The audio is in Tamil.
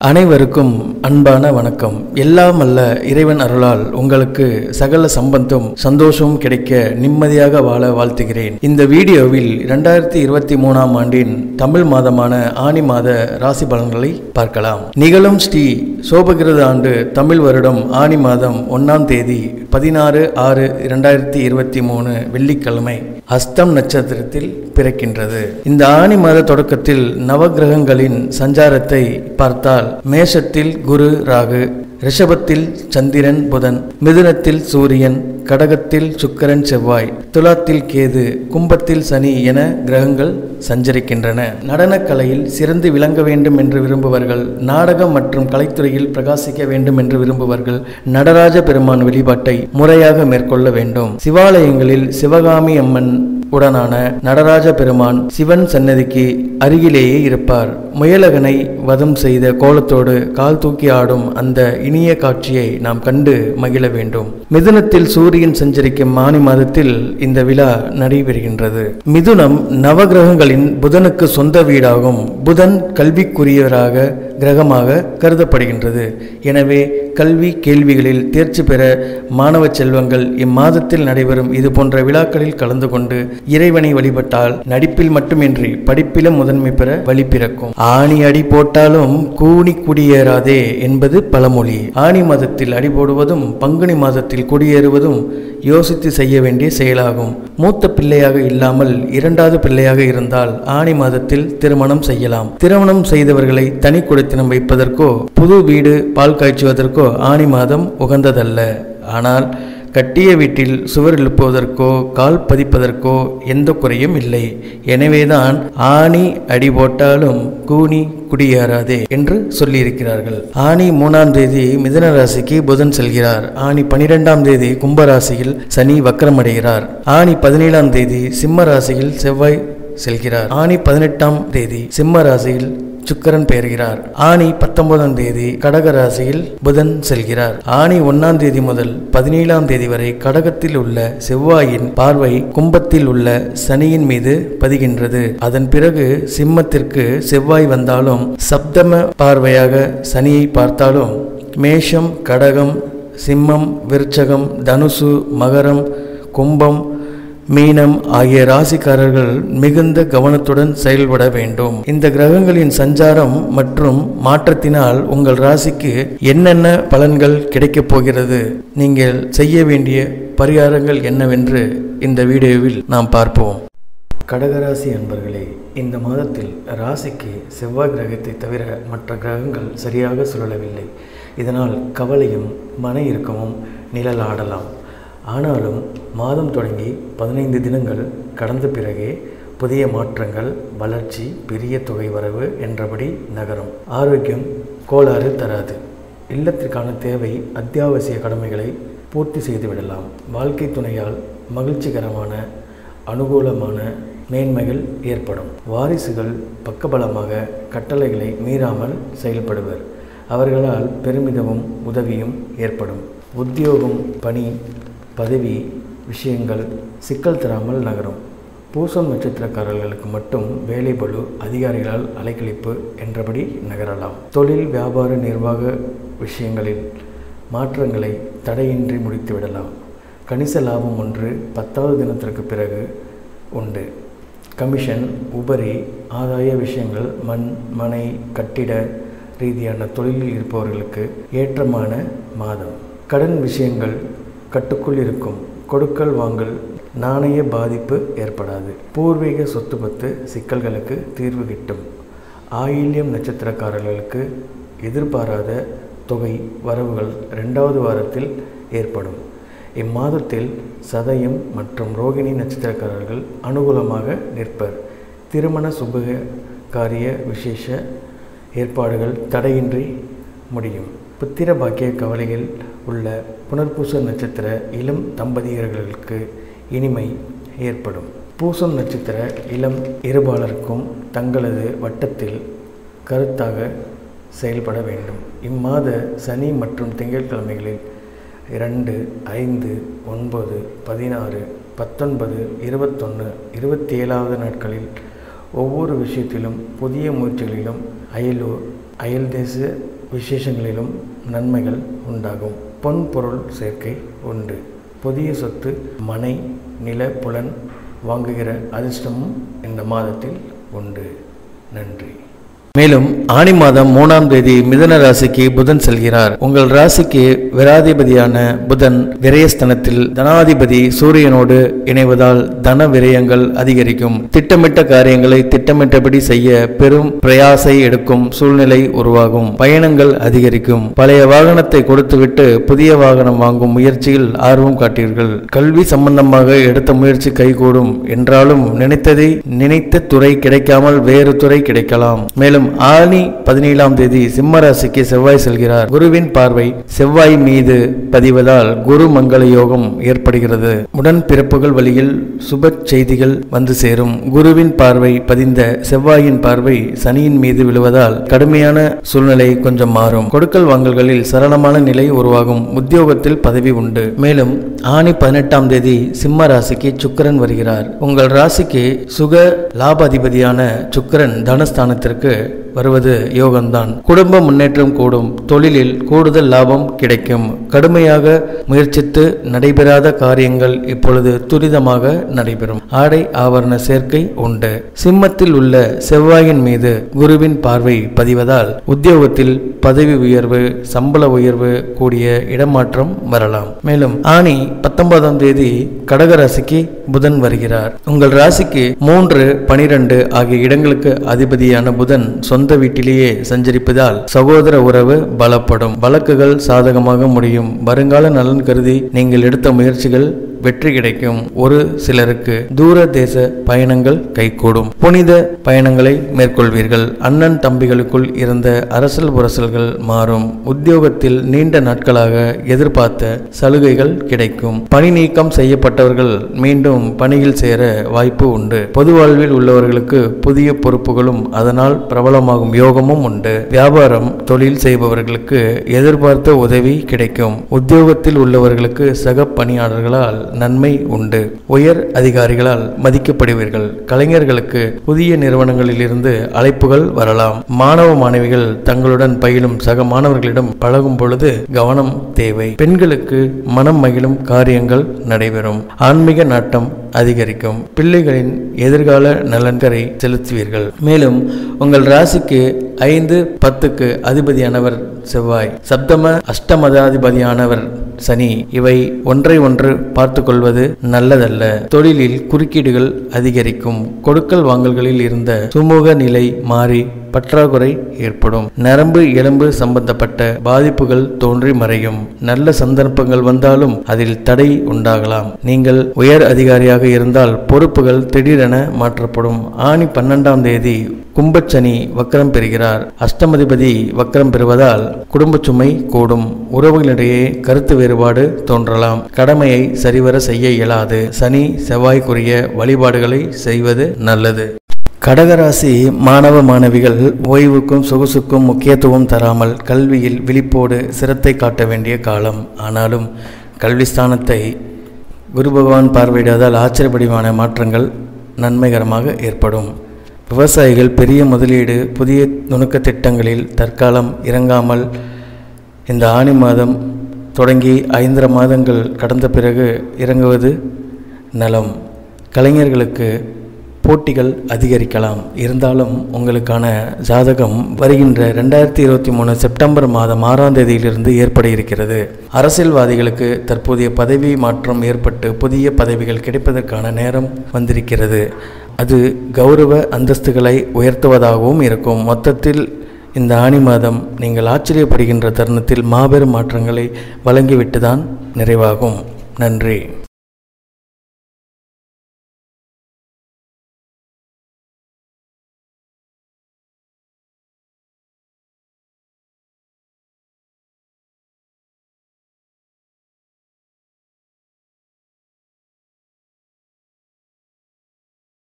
அனைவருக்கும் அன்பான வணக்கம் எல்லாம் அல்ல இறைவன் அருளால் உங்களுக்கு சகல சம்பந்தம் சந்தோஷமும் கிடைக்க நிம்மதியாக வாழ வாழ்த்துகிறேன் இந்த வீடியோவில் இரண்டாயிரத்தி இருபத்தி மூணாம் ஆண்டின் தமிழ் மாதமான ஆனி மாத ராசி பலன்களை பார்க்கலாம் நிகழும் ஸ்ரீ சோபகிருத ஆண்டு தமிழ் வருடம் ஆனி மாதம் ஒன்றாம் தேதி பதினாறு ஆறு இரண்டாயிரத்தி இருபத்தி மூணு வெள்ளிக்கிழமை அஸ்தம் நட்சத்திரத்தில் பிறக்கின்றது இந்த ஆனி மாத தொடக்கத்தில் நவகிரகங்களின் சஞ்சாரத்தை பார்த்தால் மேஷத்தில் குரு ராகு ரிஷபத்தில் சந்திரன் புதன் மிதுனத்தில் சூரியன் கடகத்தில் சுக்கிரன் செவ்வாய் துலாத்தில் கேது கும்பத்தில் சனி என கிரகங்கள் சஞ்சரிக்கின்றன நடனக்கலையில் சிறந்து விளங்க வேண்டும் என்று விரும்புவர்கள் நாடகம் மற்றும் கலைத்துறையில் பிரகாசிக்க வேண்டும் என்று விரும்புவர்கள் நடராஜ பெருமான் வழிபாட்டை முறையாக மேற்கொள்ள வேண்டும் சிவாலயங்களில் சிவகாமி அம்மன் உடனான நடராஜ பெருமான் சிவன் சன்னதிக்கு அருகிலேயே இருப்பார் முயலகனை வதம் செய்த கோலத்தோடு கால் தூக்கி ஆடும் அந்த இனிய காட்சியை நாம் கண்டு மகிழ வேண்டும் மிதுனத்தில் சூரியன் சஞ்சரிக்கும் ஆனி மாதத்தில் இந்த விழா நடைபெறுகின்றது மிதுனம் நவகிரகங்களின் புதனுக்கு சொந்த வீடாகும் புதன் கல்விக்குரியவராக கிரகமாக கருதப்படுகின்றது எனவே கல்வி கேள்விகளில் தேர்ச்சி பெற மாணவ செல்வங்கள் இம்மாதத்தில் நடைபெறும் இது போன்ற விழாக்களில் கலந்து கொண்டு இறைவனை வழிபட்டால் நடிப்பில் மட்டுமின்றி படிப்பிலும் முதன்மை பெற வழி பிறக்கும் ஆணி அடி போட்டாலும் கூணி குடியேறாதே என்பது பழமொழி ஆணி மாதத்தில் அடி போடுவதும் பங்குனி மாதத்தில் குடியேறுவதும் யோசித்து செய்ய வேண்டிய செயலாகும் மூத்த பிள்ளையாக இல்லாமல் இரண்டாவது பிள்ளையாக இருந்தால் ஆணி மாதத்தில் திருமணம் செய்யலாம் திருமணம் செய்தவர்களை தனி குடித்தனம் வைப்பதற்கோ புது வீடு பால் காய்ச்சுவதற்கோ ஆணி மாதம் உகந்ததல்ல ஆனால் கட்டிய வீட்டில் சுவர் எழுப்புவதற்கோ கால் பதிப்பதற்கோ எந்த குறையும் இல்லை எனவேதான் ஆணி அடி போட்டாலும் கூனி குடியேறாதே என்று சொல்லியிருக்கிறார்கள் ஆணி மூணாம் தேதி மிதன ராசிக்கு புதன் செல்கிறார் ஆணி பனிரெண்டாம் தேதி கும்பராசியில் சனி வக்கரமடைகிறார் ஆணி பதினேழாம் தேதி சிம்ம ராசியில் செவ்வாய் செல்கிறார் ஆணி பதினெட்டாம் தேதி சிம்ம ராசியில் சுக்கரன் பெயர்கிறார் ஆணி பத்தொன்பதாம் தேதி கடக ராசியில் புதன் செல்கிறார் ஆணி ஒன்னாம் தேதி முதல் பதினேழாம் தேதி வரை கடகத்தில் உள்ள செவ்வாயின் பார்வை கும்பத்தில் உள்ள சனியின் மீது பதிகின்றது அதன் பிறகு சிம்மத்திற்கு செவ்வாய் வந்தாலும் சப்தம பார்வையாக சனியை பார்த்தாலும் மேஷம் கடகம் சிம்மம் விருச்சகம் தனுசு மகரம் கும்பம் மீனம் ஆகிய ராசிக்காரர்கள் மிகுந்த கவனத்துடன் செயல்பட வேண்டும் இந்த கிரகங்களின் சஞ்சாரம் மற்றும் மாற்றத்தினால் உங்கள் ராசிக்கு என்னென்ன பலன்கள் கிடைக்கப் போகிறது நீங்கள் செய்ய வேண்டிய பரிகாரங்கள் என்னவென்று இந்த வீடியோவில் நாம் பார்ப்போம் கடகராசி அன்பர்களே இந்த மாதத்தில் ராசிக்கு செவ்வாய் கிரகத்தை தவிர மற்ற கிரகங்கள் சரியாக சுழலவில்லை இதனால் கவலையும் மன இறுக்கமும் நிழலாடலாம் ஆனாலும் மாதம் தொடங்கி பதினைந்து தினங்கள் கடந்த பிறகே புதிய மாற்றங்கள் வளர்ச்சி பெரிய தொகை வரவு என்றபடி நகரும் ஆரோக்கியம் கோளாறு தராது இல்லத்திற்கான தேவை அத்தியாவசிய கடமைகளை பூர்த்தி செய்துவிடலாம் வாழ்க்கை துணையால் மகிழ்ச்சிகரமான அனுகூலமான மேன்மைகள் ஏற்படும் வாரிசுகள் பக்கபலமாக கட்டளைகளை மீறாமல் செயல்படுவர் அவர்களால் பெருமிதமும் உதவியும் ஏற்படும் உத்தியோகம் பணி பதவி விஷயங்கள் சிக்கல் தராமல் நகரும் பூசம் நட்சத்திரக்காரர்களுக்கு மட்டும் வேலை பளு அதிகாரிகளால் அலைக்கழிப்பு என்றபடி நகரலாம் தொழில் வியாபார நிர்வாக விஷயங்களில் மாற்றங்களை தடையின்றி முடித்துவிடலாம் கணிச லாபம் ஒன்று பத்தாவது தினத்திற்கு பிறகு உண்டு கமிஷன் உபரி ஆதாய விஷயங்கள் மண் மனை கட்டிட ரீதியான தொழிலில் இருப்பவர்களுக்கு ஏற்றமான மாதம் கடன் விஷயங்கள் கட்டுக்குள் இருக்கும் கொடுக்கல் வாங்கல் நாணய பாதிப்பு ஏற்படாது பூர்வீக சொத்து பத்து சிக்கல்களுக்கு தீர்வு கிட்டும் ஆயில்யம் நட்சத்திரக்காரர்களுக்கு எதிர்பாராத தொகை வரவுகள் ரெண்டாவது வாரத்தில் ஏற்படும் இம்மாதத்தில் சதயம் மற்றும் ரோகிணி நட்சத்திரக்காரர்கள் அனுகூலமாக நிற்பர் திருமண சுப காரிய விசேஷ ஏற்பாடுகள் தடையின்றி முடியும் புத்திர பாக்கிய கவலையில் உள்ள புனர்பூச நட்சத்திர இளம் தம்பதியர்களுக்கு இனிமை ஏற்படும் பூசம் நட்சத்திர இளம் இருபாலருக்கும் தங்களது வட்டத்தில் கருத்தாக செயல்பட வேண்டும் இம்மாத சனி மற்றும் திங்கட்கிழமைகளில் இரண்டு ஐந்து ஒன்பது பதினாறு பத்தொன்பது இருபத்தொன்று இருபத்தி ஏழாவது நாட்களில் ஒவ்வொரு விஷயத்திலும் புதிய முயற்சிகளிலும் அயலூர் அயல் தேச விசேஷங்களிலும் நன்மைகள் உண்டாகும் பொன் பொருள் சேர்க்கை உண்டு புதிய சொத்து மனை நில புலன் வாங்குகிற அதிர்ஷ்டமும் இந்த மாதத்தில் உண்டு நன்றி மேலும் ஆணி மாதம் மூணாம் தேதி மிதன ராசிக்கு புதன் செல்கிறார் உங்கள் ராசிக்கு விராதிபதியான புதன் விரயஸ்தனத்தில் தனாதிபதி சூரியனோடு இணைவதால் தன விரயங்கள் அதிகரிக்கும் திட்டமிட்ட காரியங்களை திட்டமிட்டபடி செய்ய பெரும் பிரயாசை எடுக்கும் சூழ்நிலை உருவாகும் பயணங்கள் அதிகரிக்கும் பழைய வாகனத்தை கொடுத்துவிட்டு புதிய வாகனம் வாங்கும் முயற்சியில் ஆர்வம் காட்டீர்கள் கல்வி சம்பந்தமாக எடுத்த முயற்சி கைகூடும் என்றாலும் நினைத்ததை நினைத்த துறை கிடைக்காமல் வேறு துறை கிடைக்கலாம் மேலும் ஆணி பதினேழாம் தேதி சிம்ம ராசிக்கு செவ்வாய் செல்கிறார் குருவின் பார்வை செவ்வாய் மீது பதிவதால் குரு மங்கள யோகம் ஏற்படுகிறது உடன் பிறப்புகள் வழியில் சுப செய்திகள் வந்து சேரும் குருவின் பார்வை பதிந்த செவ்வாயின் பார்வை சனியின் மீது விழுவதால் கடுமையான சூழ்நிலை கொஞ்சம் மாறும் கொடுக்கல் வாங்கல்களில் சரளமான நிலை உருவாகும் உத்தியோகத்தில் பதவி உண்டு மேலும் ஆணி பதினெட்டாம் தேதி சிம்ம ராசிக்கு சுக்கிரன் வருகிறார் உங்கள் ராசிக்கு சுக லாபாதிபதியான சுக்கிரன் தனஸ்தானத்திற்கு வருவது யோகம்தான் குடும்ப முன்னேற்றம் கூடும் தொழிலில் கூடுதல் லாபம் கிடைக்கும் கடுமையாக முயற்சித்து நடைபெறாத காரியங்கள் இப்பொழுது துரிதமாக நடைபெறும் ஆடை ஆபரண சேர்க்கை உண்டு சிம்மத்தில் உள்ள செவ்வாயின் மீது குருவின் பார்வை பதிவதால் உத்தியோகத்தில் பதவி உயர்வு சம்பள உயர்வு கூடிய இடமாற்றம் வரலாம் மேலும் ஆணி பத்தொன்பதாம் தேதி கடகராசிக்கு புதன் வருகிறார் உங்கள் ராசிக்கு மூன்று பனிரெண்டு ஆகிய இடங்களுக்கு அதிபதியான புதன் சொந்த வீட்டிலேயே சஞ்சரிப்பதால் சகோதர உறவு பலப்படும் வழக்குகள் சாதகமாக முடியும் வருங்கால நலன் கருதி நீங்கள் எடுத்த முயற்சிகள் வெற்றி கிடைக்கும் ஒரு சிலருக்கு தூர தேச பயணங்கள் கைகூடும் புனித பயணங்களை மேற்கொள்வீர்கள் அண்ணன் தம்பிகளுக்குள் இருந்த அரசல் புரசல்கள் மாறும் உத்தியோகத்தில் நீண்ட நாட்களாக எதிர்பார்த்த சலுகைகள் கிடைக்கும் பணி நீக்கம் செய்யப்பட்டவர்கள் மீண்டும் பணியில் சேர வாய்ப்பு உண்டு பொது வாழ்வில் உள்ளவர்களுக்கு புதிய பொறுப்புகளும் அதனால் பிரபலமாகும் யோகமும் உண்டு வியாபாரம் தொழில் செய்பவர்களுக்கு எதிர்பார்த்த உதவி கிடைக்கும் உத்தியோகத்தில் உள்ளவர்களுக்கு சக பணியாளர்களால் நன்மை உண்டு உயர் அதிகாரிகளால் மதிக்கப்படுவீர்கள் கலைஞர்களுக்கு புதிய நிறுவனங்களிலிருந்து அழைப்புகள் வரலாம் மாணவ மாணவிகள் தங்களுடன் பயிலும் சக மாணவர்களிடம் பழகும் பொழுது கவனம் தேவை பெண்களுக்கு மனம் மகிழும் காரியங்கள் நடைபெறும் ஆன்மீக நாட்டம் அதிகரிக்கும் பிள்ளைகளின் எதிர்கால நலன்கரை செலுத்துவீர்கள் மேலும் உங்கள் ராசிக்கு ஐந்து பத்துக்கு அதிபதியானவர் செவ்வாய் சப்தம அஷ்டமதாதிபதியானவர் சனி இவை ஒன்றை ஒன்று பார்த்து கொள்வது நல்லதல்ல தொழிலில் குறுக்கீடுகள் அதிகரிக்கும் கொடுக்கல் வாங்கல்களில் இருந்த சுமூக நிலை மாறி பற்றாக்குறை ஏற்படும் நரம்பு எலும்பு சம்பந்தப்பட்ட பாதிப்புகள் தோன்றி மறையும் நல்ல சந்தர்ப்பங்கள் வந்தாலும் அதில் தடை உண்டாகலாம் நீங்கள் உயர் அதிகாரியாக இருந்தால் பொறுப்புகள் திடீரென மாற்றப்படும் ஆணி பன்னெண்டாம் தேதி கும்பச்சனி வக்கரம் பெறுகிறார் அஷ்டமதிபதி வக்கரம் பெறுவதால் குடும்ப சுமை கூடும் உறவுகளிடையே கருத்து வேறுபாடு தோன்றலாம் கடமையை சரிவர செய்ய இயலாது சனி செவ்வாய்க்குரிய வழிபாடுகளை செய்வது நல்லது கடகராசி மாணவ மாணவிகள் ஓய்வுக்கும் சொகுசுக்கும் முக்கியத்துவம் தராமல் கல்வியில் விழிப்போடு சிரத்தை காட்ட வேண்டிய காலம் ஆனாலும் கல்வி ஸ்தானத்தை குரு பகவான் பார்வையிடாதால் ஆச்சரியப்படிவான மாற்றங்கள் நன்மைகரமாக ஏற்படும் விவசாயிகள் பெரிய முதலீடு புதிய நுணுக்க திட்டங்களில் தற்காலம் இறங்காமல் இந்த ஆணி மாதம் தொடங்கி ஐந்தரை மாதங்கள் கடந்த பிறகு இறங்குவது நலம் கலைஞர்களுக்கு போட்டிகள் அதிகரிக்கலாம் இருந்தாலும் உங்களுக்கான ஜாதகம் வருகின்ற ரெண்டாயிரத்தி இருபத்தி மூணு செப்டம்பர் மாதம் ஆறாம் தேதியிலிருந்து ஏற்பட இருக்கிறது அரசியல்வாதிகளுக்கு தற்போதைய பதவி மாற்றம் ஏற்பட்டு புதிய பதவிகள் கிடைப்பதற்கான நேரம் வந்திருக்கிறது அது கௌரவ அந்தஸ்துகளை உயர்த்துவதாகவும் இருக்கும் மொத்தத்தில் இந்த ஆணி மாதம் நீங்கள் ஆச்சரியப்படுகின்ற தருணத்தில் மாபெரும் மாற்றங்களை வழங்கிவிட்டுதான் நிறைவாகும் நன்றி